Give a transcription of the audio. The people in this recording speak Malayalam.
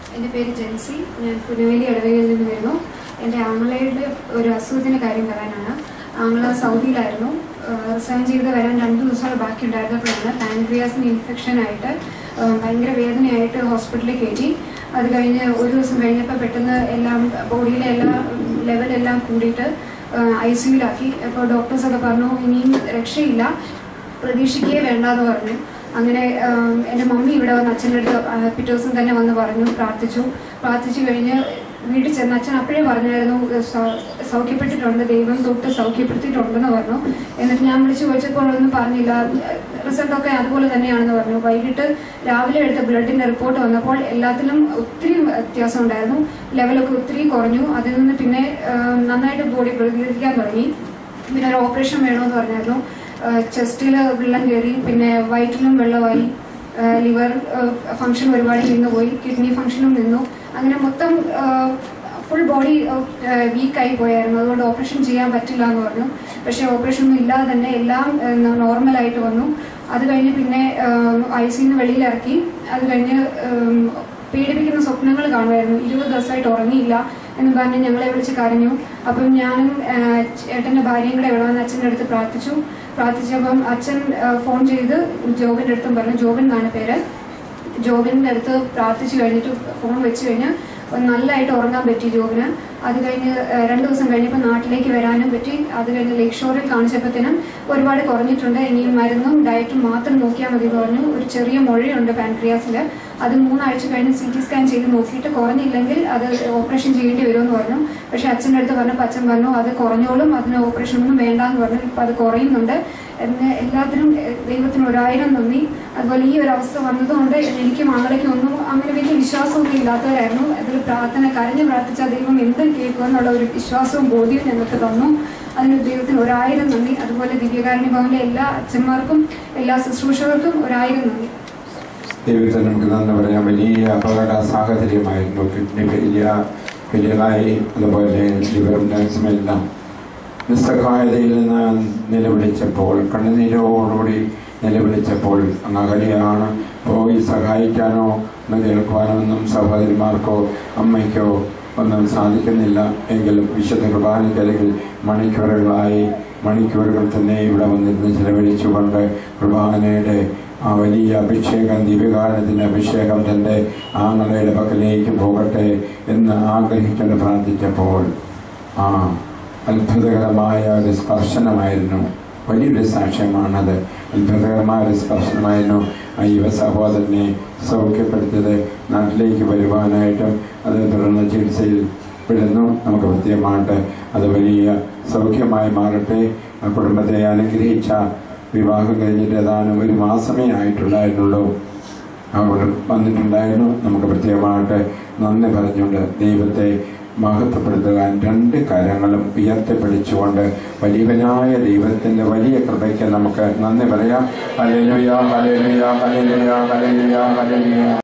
എൻ്റെ പേര് ജെൻസി ഞാൻ പുനവേലി ഇടവകയിൽ നിന്ന് വരുന്നു എൻ്റെ ആങ്ങളയുടെ ഒരു അസുഖത്തിൻ്റെ കാര്യം പറയാനാണ് ആങ്ങള സൗദിയിലായിരുന്നു റിസൈൻ ചെയ്ത് വരാൻ രണ്ട് ദിവസം ബാക്കി ഉണ്ടായിരുന്നപ്പോഴാണ് പാൻക്രിയാസിന് ഇൻഫെക്ഷൻ ആയിട്ട് ആ, ഭയങ്കര വേദനയായിട്ട് ഹോസ്പിറ്റലിൽ കയറ്റി അത് കഴിഞ്ഞ് ഒരു ദിവസം കഴിഞ്ഞപ്പോൾ പെട്ടെന്ന് എല്ലാം ബോഡിയിലെ എല്ലാ ലെവലെല്ലാം കൂടിയിട്ട് ഐ സിയുലാക്കി അപ്പോൾ ഡോക്ടേഴ്സൊക്കെ പറഞ്ഞു ഇനിയും രക്ഷയില്ല പ്രതീക്ഷിക്കുകയേ വേണ്ടാന്ന് പറഞ്ഞു അങ്ങനെ ആം, എൻ്റെ മമ്മി ഇവിടെ വന്ന് അച്ഛൻ്റെ അടുത്ത് ആ, പിറ്റേ ദിവസം തന്നെ വന്ന് പറഞ്ഞു പ്രാർത്ഥിച്ചു പ്രാർത്ഥിച്ചു കഴിഞ്ഞ് വീട്ടിൽ ചെന്ന് അച്ഛൻ അപ്പോഴേ പറഞ്ഞായിരുന്നു സൗ- സൗഖ്യപ്പെട്ടിട്ടുണ്ട് ദൈവം തൊട്ട് സൗഖ്യപ്പെടുത്തിയിട്ടുണ്ടെന്ന് പറഞ്ഞു എന്നിട്ട് ഞാൻ വിളിച്ച് ചോദിച്ചപ്പോൾ ഒന്നും പറഞ്ഞില്ല റിസൾട്ടൊക്കെ അതുപോലെ തന്നെയാണെന്ന് പറഞ്ഞു വൈകിട്ട് രാവിലെ എടുത്ത ബ്ലഡിൻ്റെ റിപ്പോർട്ട് വന്നപ്പോൾ എല്ലാത്തിലും ഒത്തിരി വ്യത്യാസം ഉണ്ടായിരുന്നു ലെവലൊക്കെ ഒത്തിരി കുറഞ്ഞു അതിൽ നിന്ന് പിന്നെ ആം, നന്നായിട്ട് ബോഡി പ്രതികരിക്കാൻ തുടങ്ങി പിന്നെ ഒരു ഓപ്പറേഷൻ വേണമെന്ന് പറഞ്ഞായിരുന്നു ചെസ്റ്റിൽ വെള്ളം കയറി പിന്നെ വയറ്റിലും വെള്ളമായി ലിവർ ഫങ്ഷൻ ഒരുപാട് നിന്ന് പോയി കിഡ്നി ഫങ്ഷനും നിന്നു അങ്ങനെ മൊത്തം ഫുൾ ബോഡി വീക്കായി പോയായിരുന്നു അതുകൊണ്ട് ഓപ്പറേഷൻ ചെയ്യാൻ പറ്റില്ല എന്ന് പറഞ്ഞു പക്ഷേ ഓപ്പറേഷൻ ഒന്നും ഇല്ലാതെ തന്നെ എല്ലാം നോർമലായിട്ട് വന്നു അത് കഴിഞ്ഞ് പിന്നെ ഐ സിന്ന് വെളിയിലിറക്കി അത് കഴിഞ്ഞ് ഉം, പീഡിപ്പിക്കുന്ന സ്വപ്നങ്ങൾ കാണുമായിരുന്നു ഇരുപത് ദിവസമായിട്ട് ഉറങ്ങിയില്ല എന്ന് പറഞ്ഞ് ഞങ്ങളെ വിളിച്ച് കരഞ്ഞു അപ്പം ഞാനും ആ, ചേട്ടൻ്റെ ഭാര്യയും കൂടെ ഇവിടെ വന്ന് അച്ഛൻ്റെ അടുത്ത് പ്രാർത്ഥിച്ചു പ്രാർത്ഥിച്ചപ്പം അച്ഛൻ ആ, ഫോൺ ചെയ്ത് ജോബിൻ്റെ അടുത്തും പറഞ്ഞു ജോബിൻ എന്നാണ് പേര് ജോബിൻ്റെ അടുത്ത് പ്രാർത്ഥിച്ചു കഴിഞ്ഞിട്ട് ഫോൺ വെച്ച് കഴിഞ്ഞ് നല്ലതായിട്ട് ഉറങ്ങാൻ പറ്റി ജോബിന് അത് കഴിഞ്ഞ് ആ, രണ്ട് ദിവസം കഴിഞ്ഞപ്പോൾ നാട്ടിലേക്ക് വരാനും പറ്റി അത് കഴിഞ്ഞ് ലേക്ക് ഷോറിൽ കാണിച്ചപ്പോഴത്തേനും ഒരുപാട് കുറഞ്ഞിട്ടുണ്ട് ഇനിയും മരുന്നും ഡയറ്റും മാത്രം നോക്കിയാൽ മതി എന്ന് പറഞ്ഞു ഒരു ചെറിയ മുഴയുണ്ട് പാൻക്രിയാസിൽ അത് മൂന്നാഴ്ച കഴിഞ്ഞ് സി ടി സ്കാൻ ചെയ്ത് നോക്കിയിട്ട് കുറഞ്ഞില്ലെങ്കിൽ അത് ഓപ്പറേഷൻ ചെയ്യേണ്ടി വരുമെന്ന് പറഞ്ഞു പക്ഷെ അച്ഛൻ്റെ അടുത്ത് പറഞ്ഞപ്പോൾ അച്ഛൻ പറഞ്ഞു അത് കുറഞ്ഞോളും അതിന് ഓപ്പറേഷൻ ഒന്നും വേണ്ടാന്ന് പറഞ്ഞു ഇപ്പം അത് കുറയുന്നുണ്ട് എന്ന് എല്ലാത്തിനും എ, ദൈവത്തിന് ഒരായിരം നന്ദി അതുപോലെ ഈ ഒരു അവസ്ഥ വന്നതുകൊണ്ട് എനിക്കും ആങ്ങളയ്ക്കും ഒന്നും അങ്ങനെ വലിയ വിശ്വാസമൊന്നും ഇല്ലാത്തവരായിരുന്നു അതിൽ പ്രാർത്ഥന കരഞ്ഞ് പ്രാർത്ഥിച്ച ദൈവം എന്തും കേൾക്കുമെന്നുള്ള ഒരു വിശ്വാസവും ബോധ്യവും ഞങ്ങൾക്ക് തന്നു അതിന് ദൈവത്തിന് ഒരായിരം നന്ദി അതുപോലെ ദിവ്യകാരുണ്യ ഭവനിലെ എല്ലാ അച്ഛന്മാർക്കും എല്ലാ ശുശ്രൂഷകർക്കും ഒരായിരം നന്ദി ദൈവത്തിന് നമുക്ക് നന്ദി പറയാം വലിയ അപകട സാഹചര്യമായിരുന്നു കിഡ്നി ഫെയിലിയ ഫെയിലിയറായി അതുപോലെ ലിവർ എല്ലാം നിസ്സഹായതയിൽ നിന്ന് നിലവിളിച്ചപ്പോൾ കണ്ണുനീരോടുകൂടി നിലവിളിച്ചപ്പോൾ അങ്ങ് അകലെയാണ് പോയി സഹായിക്കാനോ ഒന്ന് കേൾക്കുവാനോ ഒന്നും സഹോദരിമാർക്കോ അമ്മയ്ക്കോ ഒന്നും സാധിക്കുന്നില്ല എങ്കിലും വിശുദ്ധ കുർബാനയ്ക്കരികിൽ മണിക്കൂറുകളായി മണിക്കൂറുകൾ തന്നെ ഇവിടെ വന്നിരുന്ന് ചെലവഴിച്ചുകൊണ്ട് കുർബാനയുടെ ആ വലിയ അഭിഷേകം ദിവ്യകാരണത്തിൻ്റെ അഭിഷേകം തൻ്റെ ആങ്ങളുടെ പക്കലേക്ക് പോകട്ടെ എന്ന് ആഗ്രഹിച്ചുകൊണ്ട് പ്രാർത്ഥിച്ചപ്പോൾ ആ അത്ഭുതകരമായ ഒരു സ്പർശനമായിരുന്നു വലിയൊരു സാക്ഷ്യമാണത് അത്ഭുതകരമായ ഒരു സ്പർശനമായിരുന്നു ആ യുവ സഹോദരനെ സൗഖ്യപ്പെടുത്തിയത് നാട്ടിലേക്ക് വരുവാനായിട്ടും അത് തുടർന്ന് ചികിത്സയിൽ വിടുന്നു നമുക്ക് പ്രത്യേകമായിട്ട് അത് വലിയ സൗഖ്യമായി മാറട്ടെ ആ കുടുംബത്തെ അനുഗ്രഹിച്ച വിവാഹം കഴിഞ്ഞിട്ട് ഏതാനും ഒരു മാസമേ ആയിട്ടുണ്ടായിരുന്നുള്ളൂ അവർ വന്നിട്ടുണ്ടായിരുന്നു നമുക്ക് പ്രത്യേകമായിട്ട് നന്ദി പറഞ്ഞുകൊണ്ട് ദൈവത്തെ മഹത്വപ്പെടുത്തുവാൻ രണ്ട് കരങ്ങളും ഉയർത്തിപ്പിടിച്ചുകൊണ്ട് വലിയവനായ ദൈവത്തിൻ്റെ വലിയ കൃപയ്ക്ക് നമുക്ക് നന്ദി പറയാം hallelujah hallelujah hallelujah hallelujah hallelujah